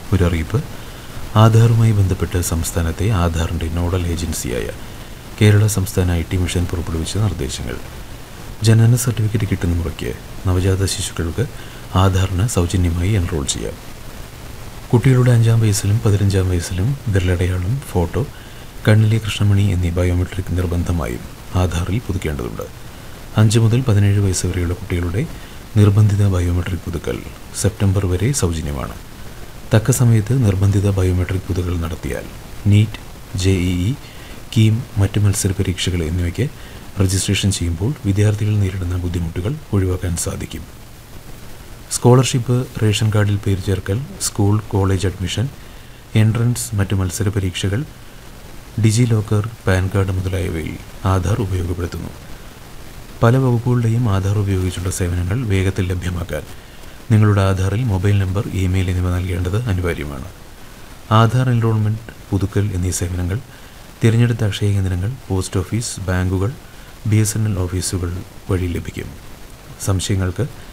ഒരു അറിയിപ്പ് ആധാറുമായി ബന്ധപ്പെട്ട് സംസ്ഥാനത്തെ ആധാറിൻ്റെ നോഡൽ ഏജൻസിയായ കേരള സംസ്ഥാന ഐ ടി മിഷൻ പുറപ്പെടുവിച്ച നിർദ്ദേശങ്ങൾ ജനന സർട്ടിഫിക്കറ്റ് കിട്ടുന്ന മുറയ്ക്ക് നവജാത ശിശുക്കൾക്ക് ആധാറിന് സൗജന്യമായി എൻറോൾ ചെയ്യാം കുട്ടികളുടെ അഞ്ചാം വയസ്സിലും പതിനഞ്ചാം വയസ്സിലും വിരലടയാളം ഫോട്ടോ കണ്ണിലെ കൃഷ്ണമണി എന്നീ ബയോമെട്രിക് നിർബന്ധമായും ആധാറിൽ പുതുക്കേണ്ടതുണ്ട് അഞ്ച് മുതൽ പതിനേഴ് വയസ്സ് വരെയുള്ള കുട്ടികളുടെ നിർബന്ധിത ബയോമെട്രിക് പുതുക്കൽ സെപ്റ്റംബർ വരെ സൗജന്യമാണ് തക്ക സമയത്ത് നിർബന്ധിത ബയോമെട്രിക് പുതുക്കൽ നടത്തിയാൽ NEET J E E KEAM മറ്റ് മത്സര പരീക്ഷകൾ എന്നിവയ്ക്ക് രജിസ്ട്രേഷൻ ചെയ്യുമ്പോൾ വിദ്യാർത്ഥികൾ നേരിടുന്ന ബുദ്ധിമുട്ടുകൾ ഒഴിവാക്കാൻ സാധിക്കും സ്കോളർഷിപ്പ് റേഷൻ കാർഡിൽ പേര് ചേർക്കൽ സ്കൂൾ കോളേജ് അഡ്മിഷൻ എൻട്രൻസ് മറ്റ് മത്സര പരീക്ഷകൾ ഡിജി ലോക്കർ പാൻ കാർഡ് മുതലായവയിൽ ആധാർ ഉപയോഗപ്പെടുത്തുന്നു പല വകുപ്പുകളുടെയും ആധാർ ഉപയോഗിച്ചുള്ള സേവനങ്ങൾ വേഗത്തിൽ ലഭ്യമാക്കാൻ നിങ്ങളുടെ ആധാറിൽ മൊബൈൽ നമ്പർ ഇമെയിൽ എന്നിവ നൽകേണ്ടത് അനിവാര്യമാണ് ആധാർ എൻറോൾമെൻറ്റ് പുതുക്കൽ എന്നീ സേവനങ്ങൾ തിരഞ്ഞെടുത്ത അക്ഷയ കേന്ദ്രങ്ങൾ പോസ്റ്റ് ഓഫീസ് ബാങ്കുകൾ ബി എസ് എൻ എൽ ഓഫീസുകൾ വഴി ലഭിക്കും സംശയങ്ങൾക്ക്